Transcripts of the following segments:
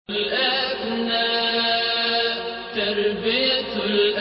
الأبناء تربية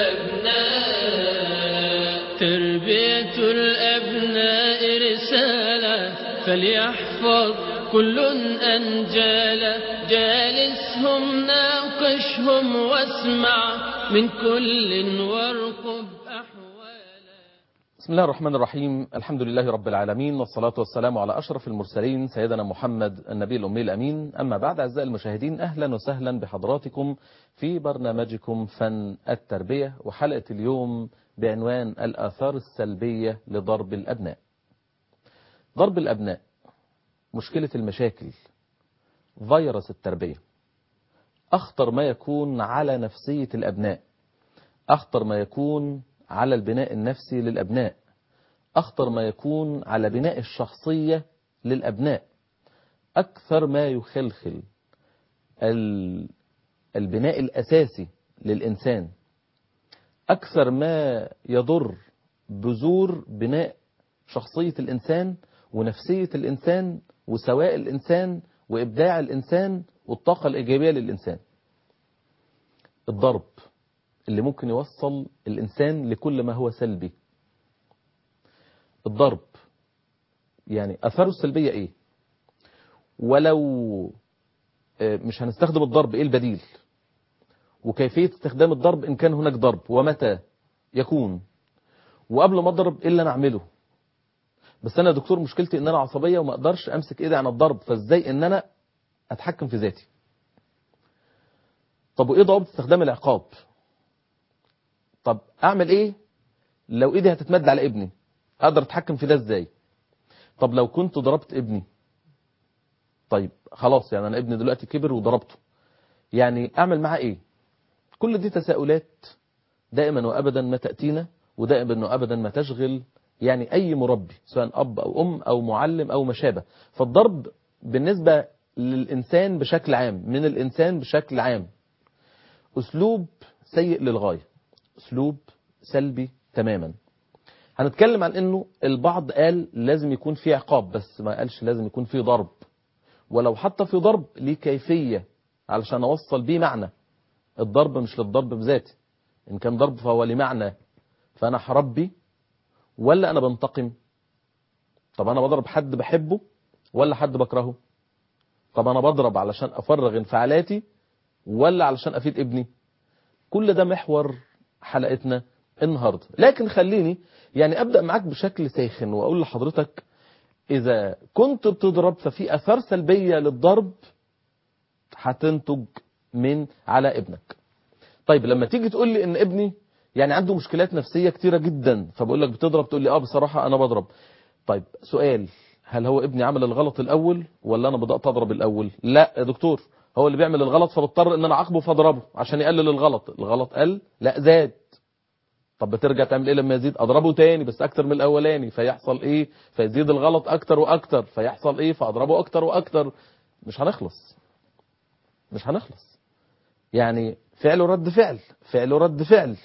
الأبناء تربية الأبناء رسالة فليحفظ كل أنجالا جالسهم ناقشهم واسمع من كل وارقب أحوالا بسم الله الرحمن الرحيم الحمد لله رب العالمين والصلاة والسلام على أشرف المرسلين سيدنا محمد النبي الأمي الأمين أما بعد أعزائي المشاهدين أهلا وسهلا بحضراتكم في برنامجكم فن التربية وحلقة اليوم بعنوان الآثار السلبية لضرب الأبناء ضرب الأبناء مشكلة المشاكل فيروس التربية أخطر ما يكون على نفسية الأبناء أخطر ما يكون على البناء النفسي للأبناء أخطر ما يكون على بناء الشخصية للأبناء أكثر ما يخلخل البناء الأساسي للإنسان أكثر ما يضر بذور بناء شخصية الإنسان ونفسية الإنسان وسواء الإنسان وإبداع الإنسان والطاقة الإيجابية للإنسان الضرب اللي ممكن يوصل الإنسان لكل ما هو سلبي الضرب يعني أثاره السلبية إيه ولو مش هنستخدم الضرب إيه البديل وكيفية استخدام الضرب إن كان هناك ضرب ومتى يكون وقبل ما أضرب إيه اللي أنا أعمله بس أنا يا دكتور مشكلتي إن أنا عصبية وما أقدرش أمسك إيدي عن الضرب فإزاي إن أنا أتحكم في ذاتي طب وإيه ضوابط استخدام العقاب طب اعمل ايه لو ايدي هتتمد على ابني اقدر اتحكم في ده ازاي طب لو كنت ضربت ابني طيب خلاص يعني انا ابني دلوقتي كبر وضربته يعني اعمل معاه ايه كل دي تساؤلات دائما وابدا ما تاتينا ودائما وابدا ما تشغل يعني اي مربي سواء اب او ام او معلم او ما شابه فالضرب بالنسبه للانسان بشكل عام من الانسان بشكل عام اسلوب سيء للغايه اسلوب سلبي تماما هنتكلم عن انه البعض قال لازم يكون في عقاب بس ما قالش لازم يكون في ضرب ولو حتى في ضرب ليه كيفية علشان اوصل بيه معنى الضرب مش للضرب بذاته ان كان ضرب فهو لمعنى فانا هربي ولا انا بنتقم طب انا بضرب حد بحبه ولا حد بكرهه طب انا بضرب علشان افرغ انفعالاتي ولا علشان افيد ابني كل ده محور حلقتنا النهاردة لكن خليني يعني أبدأ معاك بشكل ساخن وأقول لحضرتك إذا كنت بتضرب ففي أثار سلبية للضرب هتنتج من على ابنك طيب لما تيجي تقول لي إن ابني يعني عنده مشكلات نفسية كتيرة جدا فبقول لك بتضرب تقول لي آه بصراحة أنا بضرب طيب سؤال هل هو ابني عمل الغلط الأول ولا أنا بدأت أضرب الأول لا يا دكتور هو اللي بيعمل الغلط فبضطر ان انا اعاقبه فاضربه عشان يقلل الغلط الغلط قل لا زاد طب بترجع تعمل ايه لما يزيد اضربه تاني بس اكتر من الاولاني فيحصل ايه فيزيد الغلط اكتر واكتر فيحصل ايه فاضربه اكتر واكتر مش هنخلص مش هنخلص يعني فعل ورد فعل فعل ورد فعل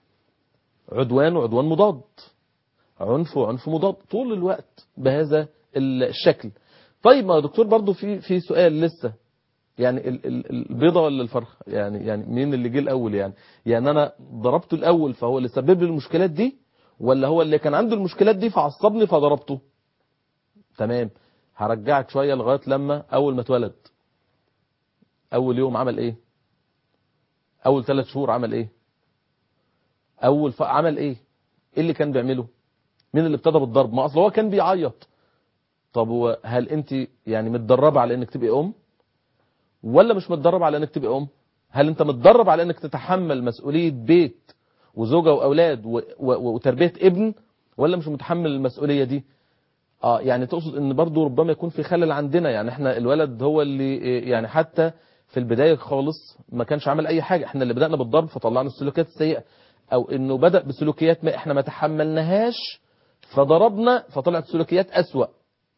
عدوان وعدوان مضاد عنف وعنف مضاد طول الوقت بهذا الشكل طيب ما يا دكتور برضو في في سؤال لسه يعني البيضة ولا الفرخة يعني يعني مين اللي جه الاول يعني يعني انا ضربته الاول فهو اللي سبب لي المشكلات دي ولا هو اللي كان عنده المشكلات دي فعصبني فضربته تمام هرجعك شوية لغاية لما اول ما اتولد اول يوم عمل ايه اول ثلاث شهور عمل ايه اول ف... عمل ايه ايه اللي كان بيعمله مين اللي ابتدى بالضرب ما اصل هو كان بيعيط طب هل انت يعني متدربه على انك تبقي ام ولا مش متدرب على انك تبقى ام هل انت متدرب على انك تتحمل مسؤولية بيت وزوجة واولاد و... و... وتربية ابن ولا مش متحمل المسؤولية دي اه يعني تقصد ان برضو ربما يكون في خلل عندنا يعني احنا الولد هو اللي يعني حتى في البداية خالص ما كانش عمل اي حاجة احنا اللي بدأنا بالضرب فطلعنا السلوكيات السيئة او انه بدأ بسلوكيات ما احنا ما تحملناهاش فضربنا فطلعت سلوكيات اسوأ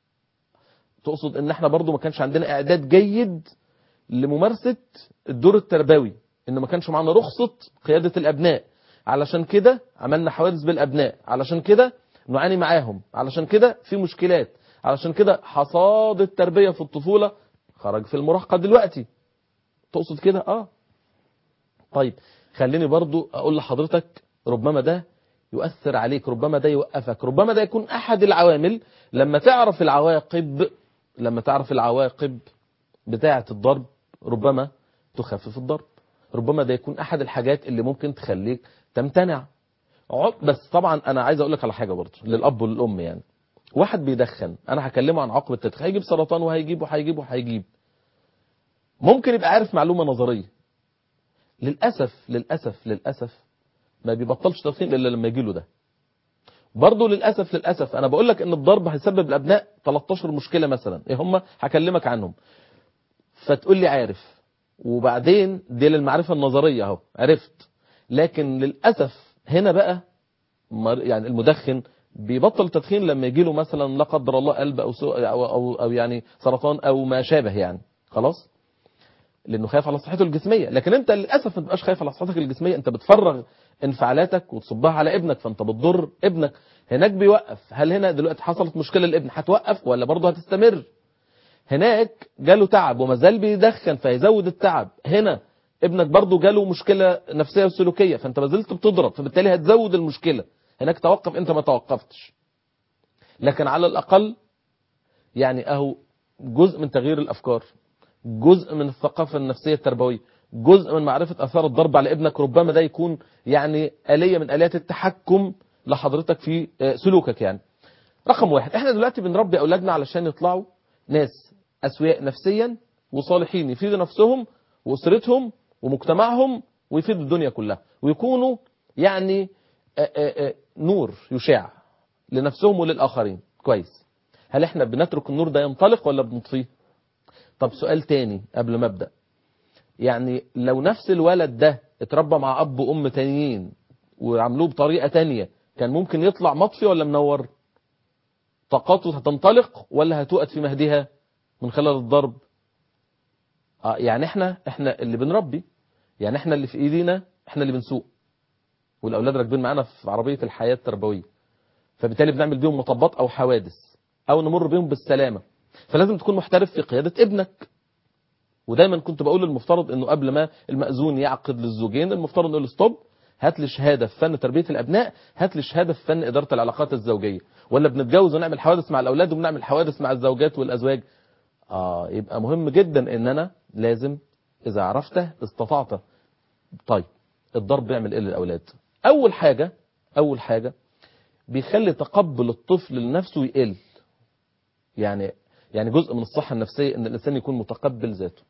تقصد ان احنا برضو ما كانش عندنا اعداد جيد لممارسة الدور التربوي ان ما كانش معانا رخصة قيادة الابناء علشان كده عملنا حوادث بالابناء علشان كده نعاني معاهم علشان كده في مشكلات علشان كده حصاد التربية في الطفولة خرج في المراهقة دلوقتي تقصد كده اه طيب خليني برضو اقول لحضرتك ربما ده يؤثر عليك ربما ده يوقفك ربما ده يكون احد العوامل لما تعرف العواقب لما تعرف العواقب بتاعة الضرب ربما تخفف الضرب ربما ده يكون احد الحاجات اللي ممكن تخليك تمتنع عق- بس طبعا انا عايز اقول لك على حاجه برضه للاب والام يعني واحد بيدخن انا هكلمه عن عقب التدخين هيجيب سرطان وهيجيب وهيجيب وهيجيب ممكن يبقى عارف معلومه نظريه للاسف للاسف للاسف ما بيبطلش تدخين الا لما يجي له ده برضه للاسف للاسف انا بقول لك ان الضرب هيسبب الابناء 13 مشكله مثلا ايه هم هكلمك عنهم فتقول لي عارف وبعدين دي للمعرفه النظريه اهو عرفت لكن للاسف هنا بقى مر- يعني المدخن بيبطل التدخين لما يجي له مثلا لا قدر الله قلب او سو او او, أو يعني سرطان او ما شابه يعني خلاص لانه خايف على صحته الجسميه لكن انت للاسف ما تبقاش خايف على صحتك الجسميه انت بتفرغ انفعالاتك وتصبها على ابنك فانت بتضر ابنك هناك بيوقف هل هنا دلوقتي حصلت مشكله للابن هتوقف ولا برضه هتستمر هناك جاله تعب وما زال بيدخن فيزود التعب هنا ابنك برضه جاله مشكله نفسيه وسلوكيه فانت ما زلت بتضرب فبالتالي هتزود المشكله هناك توقف انت ما توقفتش لكن على الاقل يعني اهو جزء من تغيير الافكار جزء من الثقافه النفسيه التربويه جزء من معرفه اثار الضرب على ابنك ربما ده يكون يعني اليه من اليات التحكم لحضرتك في آه، سلوكك يعني رقم واحد احنا دلوقتي بنربي اولادنا علشان يطلعوا ناس اسوياء نفسيا وصالحين يفيدوا نفسهم واسرتهم ومجتمعهم ويفيدوا الدنيا كلها ويكونوا يعني آه، آه، آه، نور يشع لنفسهم وللاخرين كويس هل احنا بنترك النور ده ينطلق ولا بنطفيه طب سؤال تاني قبل ما ابدا يعني لو نفس الولد ده اتربى مع اب وام تانيين وعملوه بطريقه تانية كان ممكن يطلع مطفي ولا منور طاقاته هتنطلق ولا هتوقد في مهدها من خلال الضرب آه يعني احنا احنا اللي بنربي يعني احنا اللي في ايدينا احنا اللي بنسوق والاولاد راكبين معانا في عربيه الحياه التربويه فبالتالي بنعمل بيهم مطبات او حوادث او نمر بيهم بالسلامه فلازم تكون محترف في قياده ابنك ودايما كنت بقول المفترض انه قبل ما المأذون يعقد للزوجين المفترض نقول ستوب هات لي شهاده في فن تربيه الابناء هات لي شهاده في فن اداره العلاقات الزوجيه ولا بنتجوز ونعمل حوادث مع الاولاد وبنعمل حوادث مع الزوجات والازواج اه يبقى مهم جدا ان انا لازم اذا عرفته استطعت طيب الضرب بيعمل ايه للاولاد اول حاجه اول حاجه بيخلي تقبل الطفل لنفسه يقل يعني يعني جزء من الصحه النفسيه ان الانسان يكون متقبل ذاته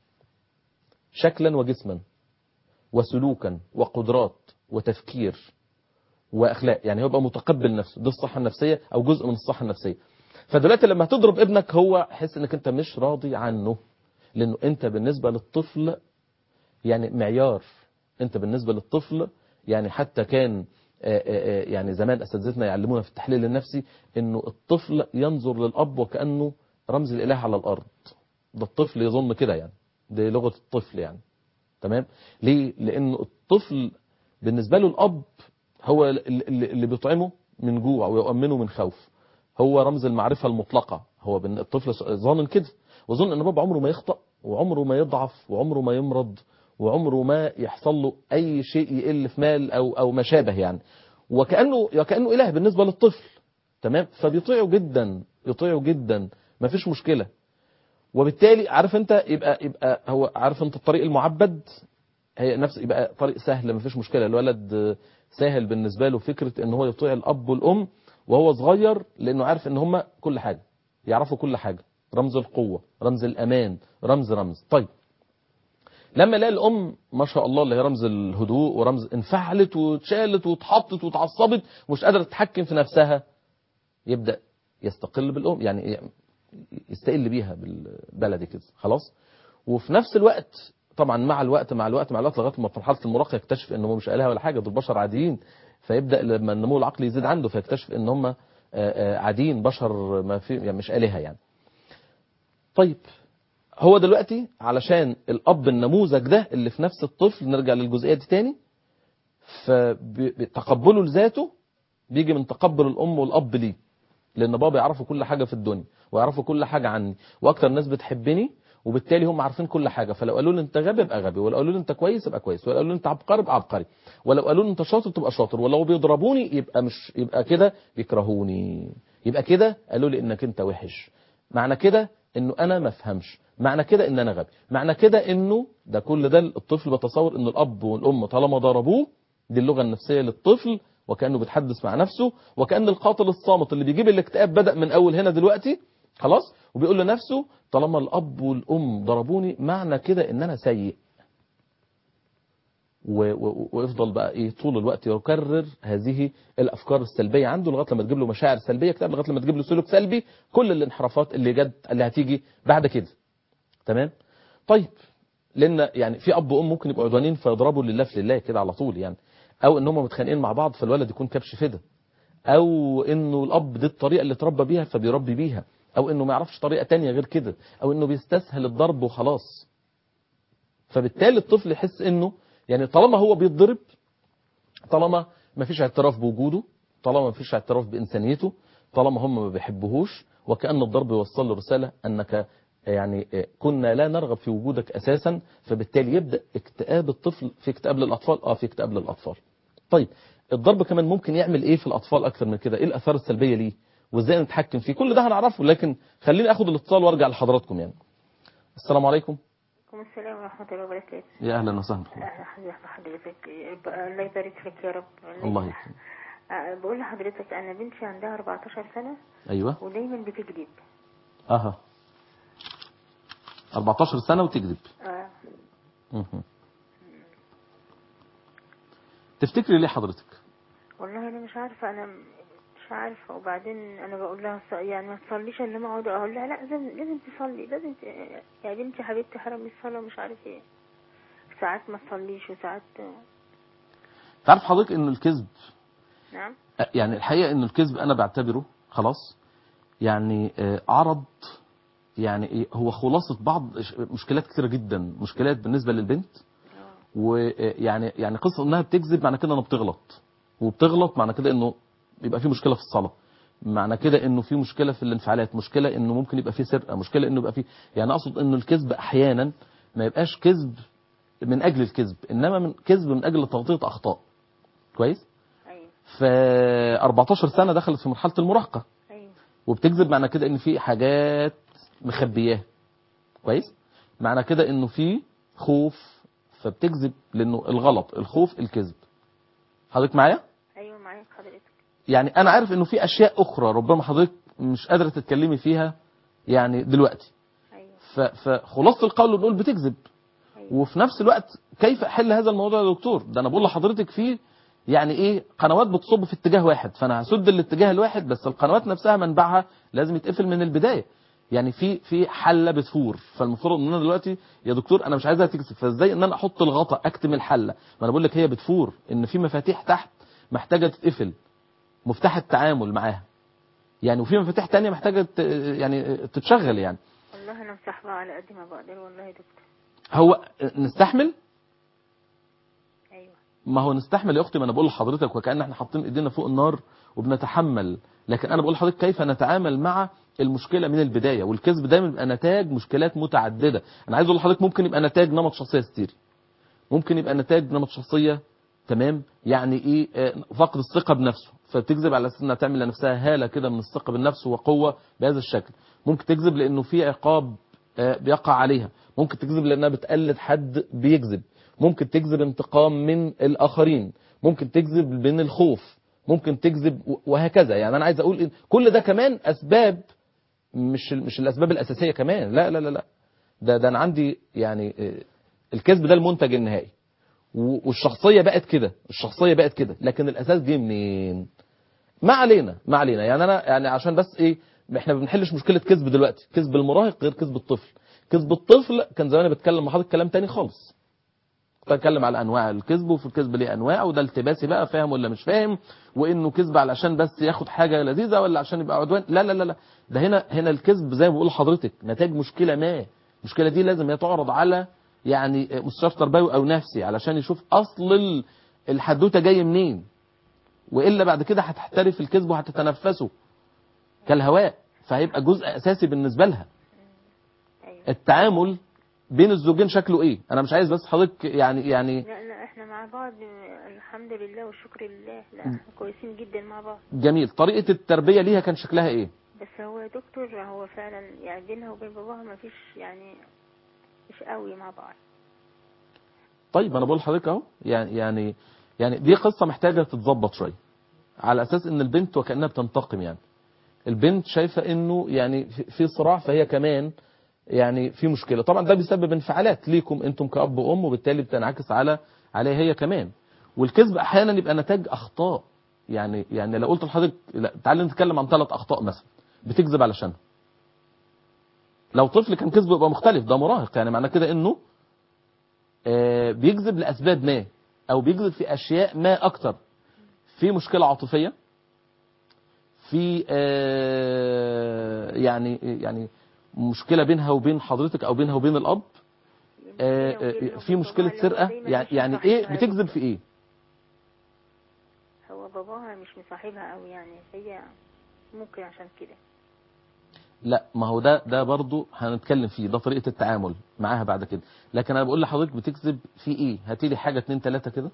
شكلا وجسما وسلوكا وقدرات وتفكير واخلاق يعني هو يبقى متقبل نفسه دي الصحه النفسيه او جزء من الصحه النفسيه فدلوقتي لما هتضرب ابنك هو حس انك انت مش راضي عنه لانه انت بالنسبه للطفل يعني معيار انت بالنسبه للطفل يعني حتى كان آه، آه، آه، يعني زمان اساتذتنا يعلمونا في التحليل النفسي انه الطفل ينظر للاب وكانه رمز الاله على الارض ده الطفل يظن كده يعني دي لغه الطفل يعني تمام ليه لانه الطفل بالنسبه له الاب هو اللي اللي بيطعمه من جوع ويؤمنه من خوف هو رمز المعرفه المطلقه هو بن- الطفل ظان كده وظن ان بابا عمره ما يخطأ وعمره ما يضعف وعمره ما يمرض وعمره ما يحصل له اي شيء يقل في مال او او ما شابه يعني وكانه وكانه اله بالنسبه للطفل تمام فبيطيعه جدا يطيعه جدا ما فيش مشكله وبالتالي عارف انت يبقى يبقى هو عارف انت الطريق المعبد هي نفس يبقى طريق سهل ما فيش مشكله الولد سهل بالنسبه له فكره ان هو يطيع الاب والام وهو صغير لانه عارف ان هم كل حاجه يعرفوا كل حاجه رمز القوه رمز الامان رمز رمز طيب لما يلاقي الام ما شاء الله اللي هي رمز الهدوء ورمز انفعلت واتشالت واتحطت واتعصبت ومش قادره تتحكم في نفسها يبدا يستقل بالام يعني يستقل بيها بالبلدي كده خلاص وفي نفس الوقت طبعا مع الوقت مع الوقت مع الوقت لغايه ما في مرحله المراهقه يكتشف ان هو مش آلهة ولا حاجه دول بشر عاديين فيبدا لما النمو العقلي يزيد عنده فيكتشف ان هم آه، آه، عاديين بشر ما في يعني مش آلهة يعني طيب هو دلوقتي علشان الاب النموذج ده اللي في نفس الطفل نرجع للجزئيه دي تاني فتقبله لذاته بيجي من تقبل الام والاب ليه لان بابا يعرفوا كل حاجه في الدنيا ويعرفوا كل حاجه عني واكتر ناس بتحبني وبالتالي هم عارفين كل حاجه فلو قالوا لي انت غبي ابقى غبي ولو قالوا لي انت كويس يبقى كويس ولو قالوا لي انت عبقري ابقى عبقري ولو قالوا لي انت شاطر تبقى شاطر ولو بيضربوني يبقى مش يبقى كده بيكرهوني يبقى كده قالوا لي انك انت وحش معنى كده انه انا ما افهمش معنى كده ان انا غبي معنى كده انه ده كل ده الطفل بيتصور ان الاب والام طالما ضربوه دي اللغه النفسيه للطفل وكانه بيتحدث مع نفسه وكان القاتل الصامت اللي بيجيب الاكتئاب بدا من اول هنا دلوقتي خلاص وبيقول لنفسه طالما الاب والام ضربوني معنى كده ان انا سيء و- و- ويفضل بقى ايه طول الوقت يكرر هذه الافكار السلبيه عنده لغايه لما تجيب له مشاعر سلبيه كتاب لغايه لما تجيب له سلوك سلبي كل الانحرافات اللي جد اللي هتيجي بعد كده تمام طيب لان يعني في اب وام ممكن يبقوا عدوانين فيضربوا لله في لله كده على طول يعني او ان هم متخانقين مع بعض فالولد يكون كبش فدا او انه الاب دي الطريقه اللي اتربى بيها فبيربي بيها او انه ما يعرفش طريقه تانية غير كده او انه بيستسهل الضرب وخلاص فبالتالي الطفل يحس انه يعني طالما هو بيتضرب طالما ما فيش اعتراف بوجوده طالما ما فيش اعتراف بانسانيته طالما هم ما بيحبوهوش وكأن الضرب يوصل له رسالة أنك يعني كنا لا نرغب في وجودك أساسا فبالتالي يبدأ اكتئاب الطفل في اكتئاب للأطفال آه في اكتئاب للأطفال طيب الضرب كمان ممكن يعمل إيه في الأطفال أكثر من كده إيه الأثار السلبية ليه وإزاي نتحكم فيه كل ده هنعرفه لكن خليني أخد الاتصال وأرجع لحضراتكم يعني السلام عليكم عليكم السلام ورحمة الله وبركاته يا أهلا وسهلا أهلا حضرتك حضرتك يبقى الله يبارك فيك يا رب الله يكرمك أه، بقول لحضرتك أنا بنتي عندها 14 سنة أيوه ودايما بتكذب أها 14 سنة وتكذب آه. مهم. تفتكري ليه حضرتك والله أنا مش عارفة أنا مش عارفة وبعدين أنا بقول لها ص- يعني ما تصليش إلا ما أقعد أقول لها لا لازم لازم تصلي لازم ت... يا بنتي حبيبتي حرام الصلاة ومش عارف إيه ساعات ما تصليش وساعات تعرف حضرتك ان الكذب نعم يعني الحقيقة ان الكذب انا بعتبره خلاص يعني آه، عرض يعني إيه، هو خلاصة بعض ش- مشكلات كثيرة جدا مشكلات بالنسبة للبنت ويعني يعني قصة انها بتكذب معنى كده انها بتغلط وبتغلط معنى كده انه بيبقى في مشكلة في الصلاة معنى كده انه في مشكلة في الانفعالات مشكلة انه ممكن يبقى في سرقة مشكلة انه يبقى في يعني اقصد انه الكذب احيانا ما يبقاش كذب من اجل الكذب انما من كذب من اجل تغطية اخطاء كويس أيوه ف 14 سنة دخلت في مرحلة المراهقة أيوه وبتكذب معنى كده ان في حاجات مخبياها كويس معنى كده انه في خوف فبتكذب لانه الغلط الخوف الكذب حضرتك معايا أيوه معاك حضرتك يعني انا عارف انه في اشياء اخرى ربما حضرتك مش قادره تتكلمي فيها يعني دلوقتي أيوه ف- فخلاصه القول نقول بتكذب أيوه وفي نفس الوقت كيف احل هذا الموضوع يا دكتور ده انا بقول لحضرتك فيه يعني ايه قنوات بتصب في اتجاه واحد فانا هسد الاتجاه الواحد بس القنوات نفسها منبعها لازم يتقفل من البدايه يعني في في حله بتفور فالمفروض ان انا دلوقتي يا دكتور انا مش عايزها تكذب فازاي ان انا احط الغطا اكتم الحله ما انا بقول لك هي بتفور ان في مفاتيح تحت محتاجه تتقفل مفتاح التعامل معاها يعني وفي مفاتيح تانية محتاجه ت- يعني تتشغل يعني والله أنا مسحبة على قد ما بقدر والله يا دكتور هو نستحمل أيوه ما هو نستحمل يا اختي ما انا بقول لحضرتك وكأن احنا حاطين ايدينا فوق النار وبنتحمل لكن انا بقول لحضرتك كيف نتعامل مع المشكله من البدايه والكذب دايما بيبقى نتاج مشكلات متعدده انا عايز اقول لحضرتك ممكن يبقى نتاج نمط شخصيه ستيري ممكن يبقى نتاج نمط شخصيه تمام يعني ايه آه، فقد الثقه بنفسه فبتكذب على اساس انها تعمل لنفسها هاله كده من الثقه بالنفس وقوه بهذا الشكل ممكن تكذب لانه في عقاب آه، بيقع عليها ممكن تكذب لانها بتقلد حد بيكذب ممكن تكذب انتقام من الاخرين ممكن تكذب من الخوف ممكن تكذب و- وهكذا يعني انا عايز اقول إن كل ده كمان اسباب مش مش الاسباب الاساسيه كمان لا لا لا لا ده ده انا عندي يعني آه، الكذب ده المنتج النهائي و- والشخصيه بقت كده الشخصيه بقت كده لكن الاساس جه منين ما علينا ما علينا يعني انا يعني عشان بس ايه احنا ما بنحلش مشكله كذب دلوقتي كذب المراهق غير كذب الطفل كذب الطفل كان زمان بتكلم مع حضرتك كلام تاني خالص كنت بتكلم على انواع الكذب وفي الكذب ليه انواع وده التباسي بقى فاهم ولا مش فاهم وانه كذب علشان بس ياخد حاجه لذيذه ولا عشان يبقى عدوان لا لا لا لا ده هنا هنا الكذب زي ما بقول لحضرتك نتاج مشكله ما المشكله دي لازم هي تعرض على يعني مستشار تربوي او نفسي علشان يشوف اصل ال- الحدوته جايه منين والا بعد كده هتحترف الكذب وهتتنفسه كالهواء فهيبقى جزء اساسي بالنسبه لها أيوه التعامل بين الزوجين شكله ايه انا مش عايز بس حضرتك يعني يعني لا لا احنا مع بعض الحمد لله والشكر لله لا احنا كويسين جدا مع بعض جميل طريقة التربية ليها كان شكلها ايه بس هو يا دكتور هو فعلا يعني بينها وبين باباها ما فيش يعني مش قوي مع بعض طيب انا بقول لحضرتك اهو يعني يعني يعني دي قصة محتاجة تتظبط شوية على اساس ان البنت وكأنها بتنتقم يعني البنت شايفة انه يعني في- في صراع فهي كمان يعني في مشكلة طبعا ده بيسبب انفعالات ليكم انتم كأب وام وبالتالي بتنعكس على عليها هي كمان والكذب احيانا يبقى نتاج اخطاء يعني يعني لو قلت لحضرتك لا تعالى نتكلم عن ثلاث اخطاء مثلا بتكذب علشانها لو طفل كان كذبه يبقى مختلف ده مراهق يعني معنى كده انه آه، بيكذب لاسباب ما او بيكذب في اشياء ما اكتر في مشكله عاطفيه في آه، يعني يعني مشكله بينها وبين حضرتك او بينها وبين الاب آه، آه، في مشكله سرقه يعني يعني ايه بتكذب في ايه هو باباها مش مصاحبها قوي يعني هي ممكن عشان كده لا ما هو ده ده برضه هنتكلم فيه ده طريقه التعامل معاها بعد كده لكن انا بقول لحضرتك بتكذب في ايه هاتي لي حاجه اتنين تلاته كده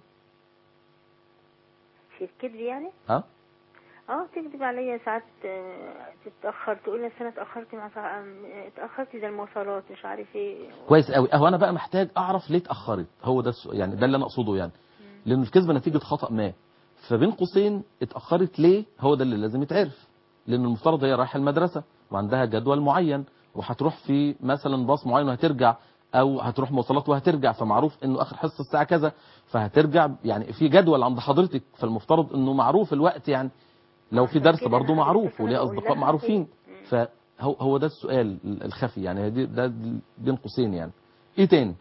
في الكذب يعني ها اه تكذب عليا ساعات آه، تتاخر تقول لي أصل انا اتاخرت مع صاح- آم، اتاخرت زي المواصلات مش عارف ايه كويس قوي اهو انا بقى محتاج اعرف ليه اتاخرت هو ده السؤال يعني ده اللي انا اقصده يعني لان الكذبه نتيجه خطا ما فبين قوسين اتاخرت ليه هو ده اللي لازم يتعرف لان المفترض هي رايحه المدرسه وعندها جدول معين وهتروح في مثلا باص معين وهترجع او هتروح مواصلات وهترجع فمعروف انه اخر حصه الساعه كذا فهترجع يعني في جدول عند حضرتك فالمفترض انه معروف الوقت يعني لو في عشان درس كده برضه أنا معروف لسه وليه بقول اصدقاء لها معروفين كده. فهو هو ده السؤال الخفي يعني دي ده بين قوسين يعني ايه تاني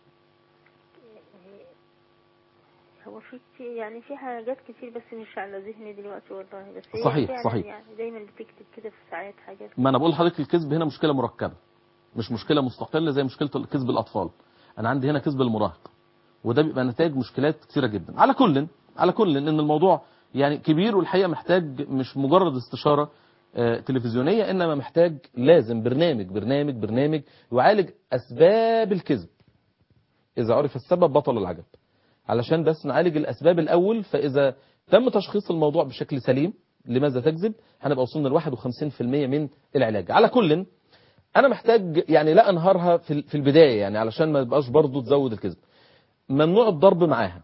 هو في كتير يعني في حاجات كتير بس مش على ذهني دلوقتي والله بس هي صحيح، فعلا صحيح. يعني دايما بتكتب كده في ساعات حاجات ما انا بقول لحضرتك الكذب هنا مشكله مركبه مش مشكله مستقله زي مشكله كذب الاطفال انا عندي هنا كذب المراهق وده بيبقى نتاج مشكلات كثيره جدا على كل على كل ان الموضوع يعني كبير والحقيقه محتاج مش مجرد استشاره آه، تلفزيونيه انما محتاج لازم برنامج برنامج برنامج يعالج اسباب الكذب اذا عرف السبب بطل العجب علشان بس نعالج الاسباب الاول فاذا تم تشخيص الموضوع بشكل سليم لماذا تكذب هنبقى وصلنا ل 51% من العلاج على كل انا محتاج يعني لا انهارها في في البدايه يعني علشان ما يبقاش برضه تزود الكذب ممنوع الضرب معاها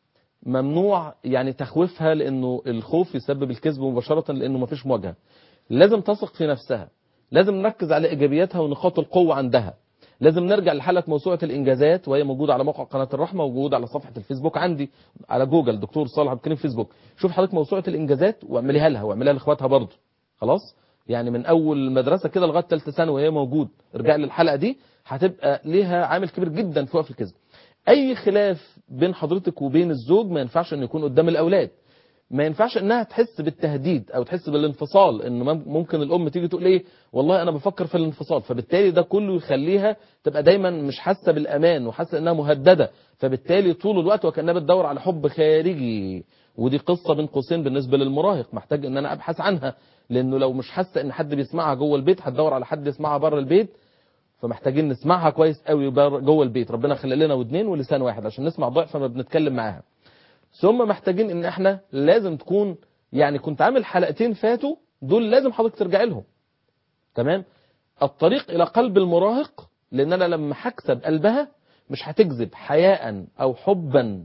ممنوع يعني تخويفها لانه الخوف يسبب الكذب مباشره لانه ما فيش مواجهه لازم تثق في نفسها لازم نركز على ايجابياتها ونقاط القوه عندها لازم نرجع لحلقه موسوعه الانجازات وهي موجوده على موقع قناه الرحمه وموجوده على صفحه الفيسبوك عندي على جوجل دكتور صالح عبد الكريم فيسبوك شوف حضرتك موسوعه الانجازات واعمليها لها واعمليها لاخواتها برضه خلاص يعني من اول المدرسه كده لغايه ثالثه ثانوي وهي موجود ارجع للحلقه دي هتبقى ليها عامل كبير جدا في وقف الكذب اي خلاف بين حضرتك وبين الزوج ما ينفعش انه يكون قدام الاولاد ما ينفعش انها تحس بالتهديد او تحس بالانفصال ان مم- ممكن الام تيجي تقول ايه والله انا بفكر في الانفصال فبالتالي ده كله يخليها تبقى دايما مش حاسه بالامان وحاسه انها مهدده فبالتالي طول الوقت وكانها بتدور على حب خارجي ودي قصه بين قوسين بالنسبه للمراهق محتاج ان انا ابحث عنها لانه لو مش حاسه ان حد بيسمعها جوه البيت هتدور على حد يسمعها بره البيت فمحتاجين نسمعها كويس قوي بره- جوه البيت ربنا خلق لنا ودنين ولسان واحد عشان نسمع ضعف ما بنتكلم معاها ثم محتاجين ان احنا لازم تكون يعني كنت عامل حلقتين فاتوا دول لازم حضرتك ترجع لهم تمام الطريق الى قلب المراهق لان انا لما هكسب قلبها مش هتكذب حياء او حبا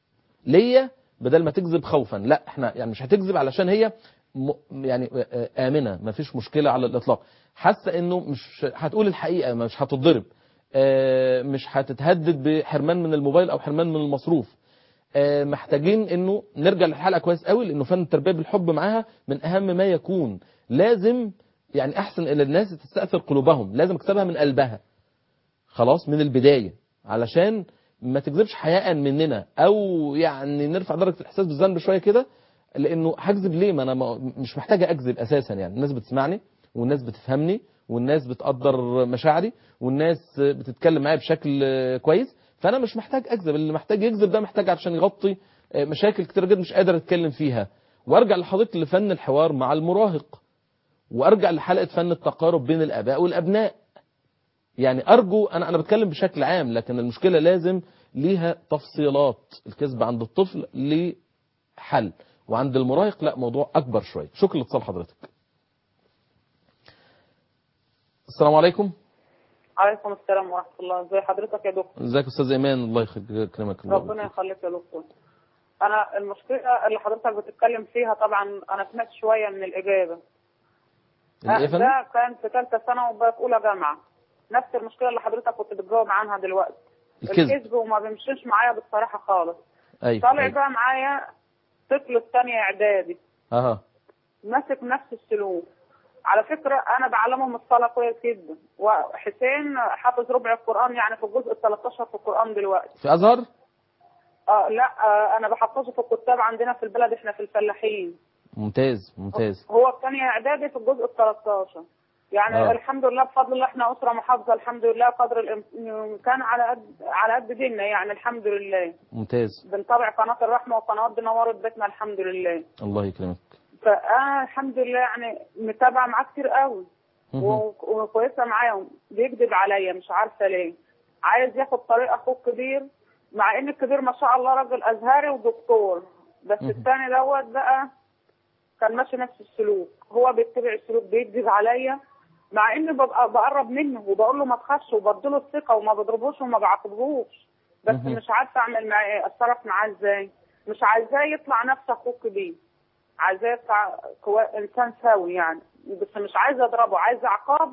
ليا بدل ما تكذب خوفا لا احنا يعني مش هتكذب علشان هي م يعني آه، امنه ما فيش مشكله على الاطلاق حاسه انه مش هتقول الحقيقه مش هتتضرب آه، مش هتتهدد بحرمان من الموبايل او حرمان من المصروف آه، محتاجين انه نرجع للحلقه كويس قوي لانه فن التربيه بالحب معاها من اهم ما يكون لازم يعني احسن الى الناس تستاثر قلوبهم لازم اكسبها من قلبها خلاص من البدايه علشان ما تكذبش حياء مننا او يعني نرفع درجه الاحساس بالذنب شويه كده لانه هكذب ليه ما انا ما- مش محتاجه اكذب اساسا يعني الناس بتسمعني والناس بتفهمني والناس بتقدر مشاعري والناس بتتكلم معايا بشكل كويس فانا مش محتاج اكذب اللي محتاج يكذب ده محتاج عشان يغطي مشاكل كتير جدا مش قادر اتكلم فيها وارجع لحضرتك لفن الحوار مع المراهق وارجع لحلقه فن التقارب بين الاباء والابناء يعني ارجو انا انا بتكلم بشكل عام لكن المشكله لازم ليها تفصيلات الكذب عند الطفل ليه حل وعند المراهق لا موضوع اكبر شويه شكرا لاتصال حضرتك السلام عليكم عليكم السلام ورحمة الله ازي حضرتك يا دكتور ازيك يا استاذ ايمان الله يكرمك الله ربنا يخليك يا دكتور انا المشكلة اللي حضرتك بتتكلم فيها طبعا انا سمعت شوية من الاجابة اللي إيه يا فندم؟ ده كان في ثالثة ثانوي وبقى في اولى جامعة نفس المشكلة اللي حضرتك كنت بتجاوب عنها دلوقتي الكذب الكذب وما بيمشيش معايا بالصراحة خالص ايوه طالع أيوة. بقى معايا طفل الثانية اعدادي اها ماسك نفس السلوك على فكرة أنا بعلمهم الصلاة كويس جدا وحسين حافظ ربع القرآن يعني في الجزء ال 13 في القرآن دلوقتي في ازهر اه لا آه انا بحفظه في الكتاب عندنا في البلد احنا في الفلاحين ممتاز ممتاز هو في ثانيه اعدادي في الجزء ال 13 يعني آه. آه. الحمد لله بفضل الله احنا اسره محافظه الحمد لله قدر الامكان على قد على قد ديننا يعني الحمد لله ممتاز بنتابع قناه الرحمه وقنوات دي نورت بيتنا الحمد لله الله يكرمك فانا الحمد لله يعني متابعه معاه كتير قوي مهم. و- وكويسه معاهم بيكذب عليا مش عارفه ليه عايز ياخد طريق اخوه الكبير مع ان الكبير ما شاء الله راجل ازهري ودكتور بس مهم. الثاني دوت بقى كان ماشي نفس السلوك هو بيتبع السلوك بيكذب عليا مع اني ببقى بقرب منه وبقول له ما تخافش وبديله الثقه وما بضربوش وما بعاقبهوش بس مهم. مش عارفه اعمل معاه ايه اتصرف معاه ازاي مش عايزاه يطلع نفس اخوه الكبير عايزاه يطلع كوا- انسان سوي يعني بس مش عايزه اضربه عايزه عقاب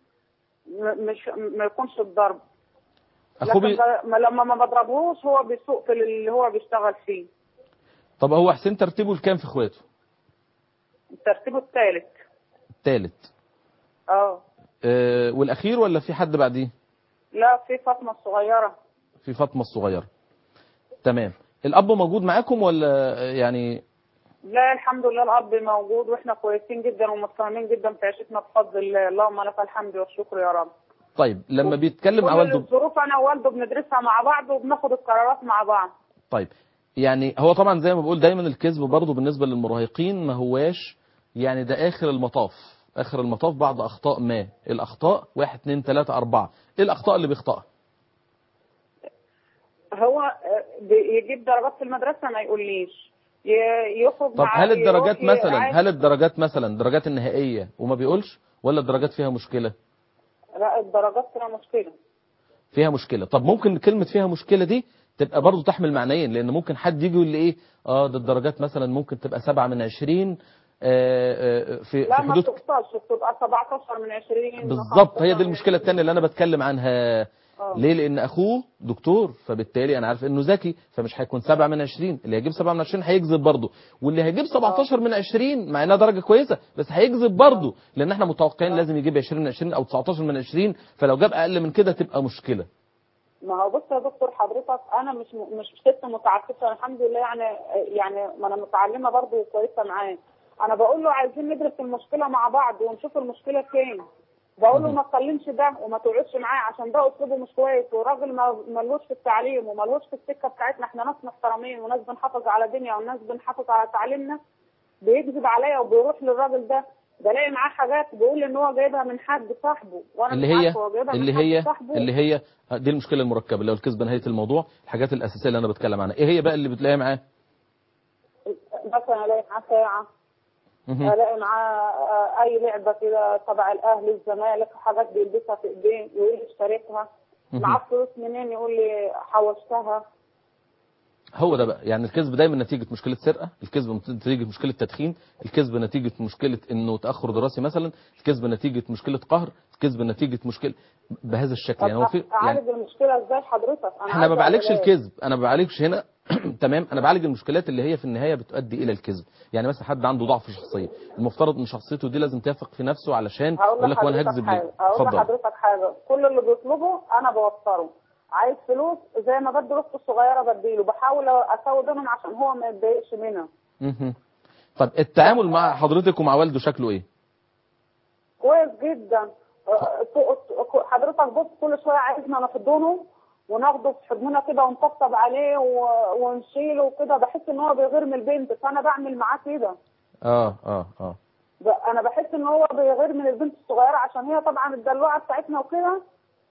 م- مش ما يكونش الضرب اخوه لكن بي... ب- ما- لما ما بضربهوش هو بيسوق في اللي هو بيشتغل فيه طب هو حسين ترتيبه الكام في اخواته ترتيبه الثالث الثالث اه أه والاخير ولا في حد بعديه لا في فاطمه الصغيره في فاطمه الصغيره تمام الاب موجود معاكم ولا يعني لا الحمد لله الاب موجود واحنا كويسين جدا ومتفاهمين جدا في عيشتنا بفضل الله اللهم لك الحمد والشكر يا رب طيب لما بيتكلم مع كل والده الظروف انا ووالده بندرسها مع بعض وبناخد القرارات مع بعض طيب يعني هو طبعا زي ما بقول دايما الكذب برضه بالنسبه للمراهقين ما هواش يعني ده اخر المطاف اخر المطاف بعد اخطاء ما الاخطاء واحد اتنين تلاته اربعه ايه الاخطاء اللي بيخطئها هو آه، بيجيب درجات في المدرسه ما يقوليش ي- يخرج طب مع هل الدرجات يروح ي- مثلا عايز- هل الدرجات مثلا الدرجات النهائيه وما بيقولش ولا الدرجات فيها مشكله لا الدرجات فيها مشكله فيها مشكله طب ممكن كلمه فيها مشكله دي تبقى برضه تحمل معنيين لان ممكن حد يجي يقول لي ايه اه ده الدرجات مثلا ممكن تبقى سبعة من عشرين آه، آه، في في لا ما حدود بتوصلش بتبقى 17 من 20 بالظبط هي 15 دي من المشكله الثانيه اللي انا بتكلم عنها آه. ليه لان اخوه دكتور فبالتالي انا عارف انه ذكي فمش هيكون 7 من 20 اللي هيجيب 7 من 20 هيكذب برضه واللي هيجيب 17 من 20 مع انها درجه كويسه بس هيكذب برضه لان احنا متوقعين لازم يجيب 20 من 20 او 19 من 20 فلو جاب اقل من كده تبقى مشكله ما هو بص يا دكتور حضرتك انا مش م- مش ست متعففه الحمد لله يعني يعني ما انا متعلمه برضه وكويسه معاه انا بقول له عايزين ندرس المشكله مع بعض ونشوف المشكله فين بقول له ما تكلمش ده وما تقعدش معاه عشان ده اسلوبه مش كويس وراجل ما- ملوش في التعليم وملوش في السكه بتاعتنا احنا ناس محترمين وناس بنحافظ على دنيا وناس بنحافظ على تعليمنا بيكذب عليا وبيروح للراجل ده بلاقي معاه حاجات بيقول ان هو جايبها من حد صاحبه وانا اللي مش هي عارفه هو جايبها اللي من حد هي صاحبه اللي هي دي المشكله المركبه اللي هو الكذبه نهايه الموضوع الحاجات الاساسيه اللي انا بتكلم عنها ايه هي بقى اللي بتلاقيها معاه مثلا الاقي معاه ساعه مهم. الاقي معاه آه، اي لعبه كده تبع الاهلي الزمالك حاجات بيلبسها في ايديه يقول لي اشتريتها مهم. معاه فلوس منين يقول لي حوشتها هو ده بقى يعني الكذب دايما نتيجة مشكلة سرقة الكذب نتيجة مشكلة تدخين الكذب نتيجة مشكلة انه تأخر دراسي مثلا الكذب نتيجة مشكلة قهر الكذب نتيجة مشكلة بهذا الشكل يعني هو في طب يعني اعالج المشكله ازاي حضرتك انا احنا ما عايزة بعالجش علاج. الكذب انا ما بعالجش هنا تمام انا بعالج المشكلات اللي هي في النهايه بتؤدي الى الكذب يعني مثلا حد عنده ضعف شخصيه المفترض ان شخصيته دي لازم تثق في نفسه علشان هقول يقول لك وانا لحضرتك هكذب حاجه ليه هقول اتفضل لحضرتك حاجه كل اللي بيطلبه انا بوفره عايز فلوس زي ما بدي اختي الصغيره بديله بحاول اسوي بينهم عشان هو ما يتضايقش منها مهم. طب التعامل مع حضرتك ومع والده شكله ايه كويس جدا آه، ك- ك- حضرتك بص كل شويه عايزنا نحضنه وناخده في حضننا كده ونطبطب عليه و- ونشيله وكده بحس ان هو بيغير من البنت فانا بعمل معاه كده اه اه اه ب- انا بحس ان هو بيغير من البنت الصغيره عشان هي طبعا الدلوعه بتاعتنا وكده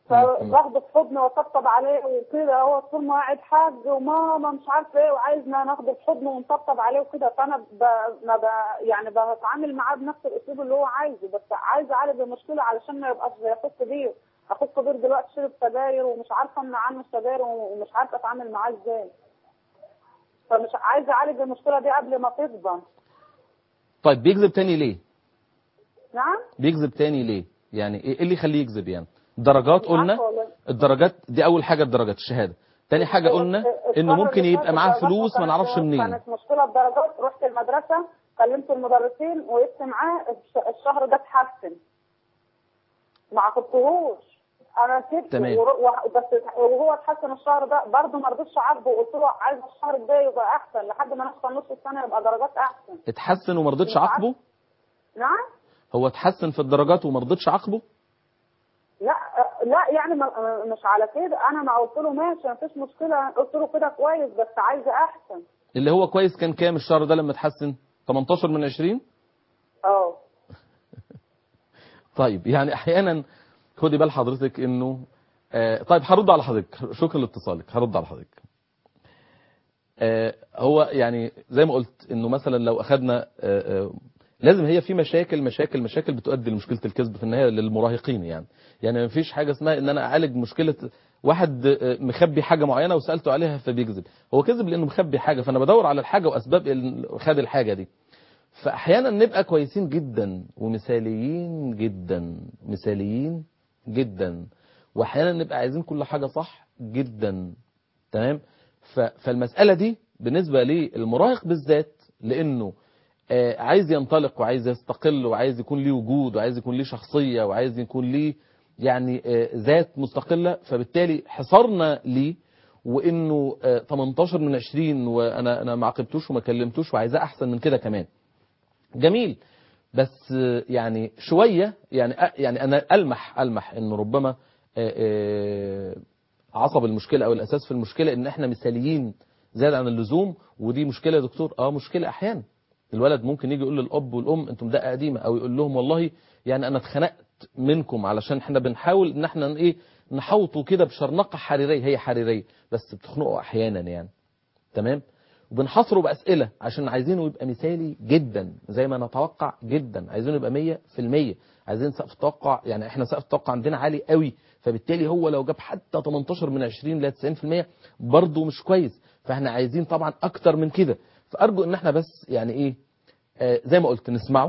فباخده في حضني واطبطب عليه وكده هو طول ما قاعد حاج وماما مش عارفه ايه وعايزنا ناخده في حضنه ونطبطب عليه وكده فانا ب... ما ب... يعني بتعامل معاه بنفس الاسلوب اللي هو عايزه بس عايزه اعالج المشكله علشان ما يبقاش زي اخوه كبير اخوه كبير دلوقتي شرب سجاير ومش عارفه امنع عنه السجاير ومش عارفه اتعامل معاه ازاي فمش عايزه اعالج المشكله دي قبل ما تكبر طيب بيكذب تاني ليه نعم بيكذب تاني ليه يعني ايه إيه اللي يخليه يكذب يعني درجات مش قلنا عارفة والله. الدرجات دي اول حاجه الدرجات الشهاده تاني حاجه قلنا انه الشهر ممكن اللي يبقى فات معاه الدرجات فلوس ما كانت- نعرفش منين كانت مشكله الدرجات رحت المدرسه كلمت المدرسين وقفت معاه الش- الشهر ده اتحسن ما عاقبتهوش انا سبت تمام. ور- و- بس وهو اتحسن الشهر ده برضه ما رضيتش عاجبه وقلت له عايز الشهر الجاي يبقى احسن لحد ما ندخل نص السنه يبقى درجات احسن اتحسن وما رضيتش مش عارفة. عاقبه نعم هو اتحسن في الدرجات وما رضيتش عاقبه لا لا يعني ما مش على كده انا ما قلت له ماشي ما فيش مشكله قلت له كده كويس بس عايزه احسن اللي هو كويس كان كام الشهر ده لما اتحسن 18 من 20 اه طيب يعني احيانا خدي بال حضرتك انه آه طيب هرد على حضرتك شكرا لاتصالك هرد على حضرتك آه هو يعني زي ما قلت انه مثلا لو اخذنا آه آه لازم هي في مشاكل مشاكل مشاكل بتؤدي لمشكله الكذب في النهايه للمراهقين يعني يعني ما فيش حاجه اسمها ان انا اعالج مشكله واحد آه، مخبي حاجه معينه وسالته عليها فبيكذب هو كذب لانه مخبي حاجه فانا بدور على الحاجه واسباب ال- خد الحاجه دي فاحيانا نبقى كويسين جدا ومثاليين جدا مثاليين جدا واحيانا نبقى عايزين كل حاجه صح جدا تمام ف- فالمساله دي بالنسبه للمراهق بالذات لانه آه، عايز ينطلق وعايز يستقل وعايز يكون ليه وجود وعايز يكون ليه شخصيه وعايز يكون ليه يعني آه، ذات مستقله فبالتالي حصرنا ليه وانه آه، 18 من 20 وانا انا ما عاقبتوش وما كلمتوش وعايزاه احسن من كده كمان جميل بس آه، يعني شويه يعني آه، يعني انا المح المح انه ربما آه، آه، عصب المشكله او الاساس في المشكله ان احنا مثاليين زياده عن اللزوم ودي مشكله يا دكتور اه مشكله احيانا الولد ممكن يجي يقول للاب والام انتم دقه قديمه او يقول لهم والله يعني انا اتخنقت منكم علشان احنا بنحاول ان احنا ايه نحوطه كده بشرنقه حريريه هي حريريه بس بتخنقه احيانا يعني تمام وبنحصره بأسئلة عشان عايزينه يبقى مثالي جدا زي ما نتوقع جدا عايزينه يبقى مية في المية عايزين سقف التوقع يعني احنا سقف التوقع عندنا عالي قوي فبالتالي هو لو جاب حتى 18 من 20 ل 90% برضه مش كويس فاحنا عايزين طبعا اكتر من كده فارجو ان احنا بس يعني ايه آه زي ما قلت نسمعه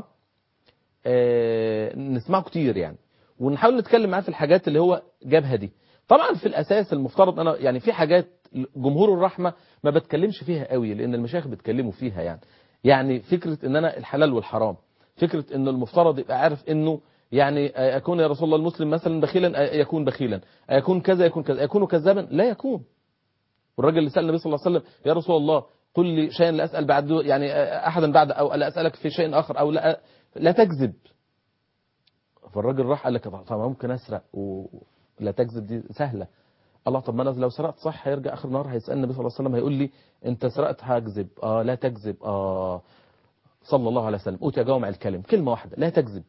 آه نسمعه كتير يعني ونحاول نتكلم معاه في الحاجات اللي هو جابها دي طبعا في الاساس المفترض انا يعني في حاجات جمهور الرحمه ما بتكلمش فيها قوي لان المشايخ بيتكلموا فيها يعني يعني فكره ان انا الحلال والحرام فكره انه المفترض يبقى عارف انه يعني اكون يا رسول الله المسلم مثلا بخيلا يكون بخيلا يكون كذا يكون كذا يكون كذابا لا يكون والراجل اللي سال النبي صلى الله عليه وسلم يا رسول الله قل لي شيئا لا اسال بعد يعني احدا بعد او لا اسالك في شيء اخر او لا لا تكذب فالراجل راح قال لك طب ممكن اسرق ولا تكذب دي سهله الله طب ما انا لو سرقت صح هيرجع اخر النهار هيسالني النبي صلى الله عليه وسلم هيقول لي انت سرقت هكذب اه لا تكذب اه صلى الله عليه وسلم اوتي جوامع الكلم كلمه واحده لا تكذب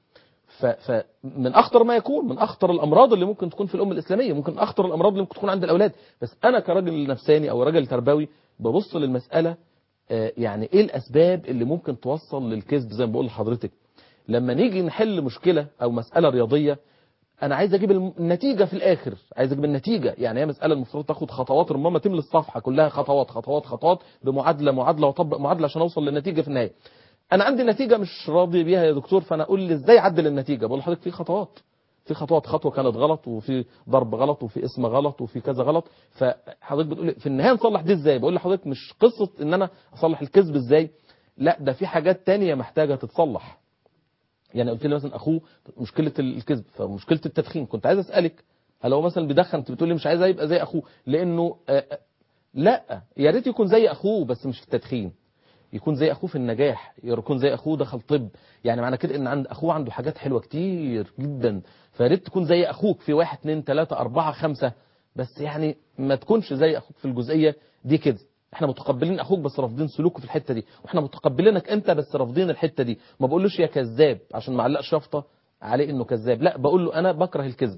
فمن اخطر ما يكون من اخطر الامراض اللي ممكن تكون في الامه الاسلاميه ممكن اخطر الامراض اللي ممكن تكون عند الاولاد بس انا كراجل نفساني او راجل تربوي ببص للمساله آه يعني ايه الاسباب اللي ممكن توصل للكذب زي ما بقول لحضرتك لما نيجي نحل مشكله او مساله رياضيه انا عايز اجيب النتيجه في الاخر عايز اجيب النتيجه يعني هي مساله المفروض تاخد خطوات ربما تملى الصفحه كلها خطوات خطوات خطوات بمعادله معادله واطبق معادله عشان اوصل للنتيجه في النهايه انا عندي نتيجه مش راضي بيها يا دكتور فانا اقول لي ازاي اعدل النتيجه بقول لحضرتك في خطوات في خطوات خطوه كانت غلط وفي ضرب غلط وفي اسم غلط وفي كذا غلط فحضرتك بتقول في النهايه نصلح دي ازاي بقول لحضرتك مش قصه ان انا اصلح الكذب ازاي لا ده في حاجات تانية محتاجه تتصلح يعني قلت لي مثلا اخوه مشكله الكذب فمشكله التدخين كنت عايز اسالك هل هو مثلا بيدخن انت بتقول لي مش عايز يبقى زي اخوه لانه آآ لا يا ريت يكون زي اخوه بس مش في التدخين يكون زي اخوه في النجاح يكون زي اخوه دخل طب يعني معنى كده ان عند اخوه عنده حاجات حلوه كتير جدا فيا ريت تكون زي اخوك في واحد اتنين تلاته اربعه خمسه بس يعني ما تكونش زي اخوك في الجزئيه دي كده احنا متقبلين اخوك بس رافضين سلوكه في الحته دي واحنا متقبلينك انت بس رافضين الحته دي ما بقولوش يا كذاب عشان ما علقش يافطه عليه انه كذاب لا بقول له انا بكره الكذب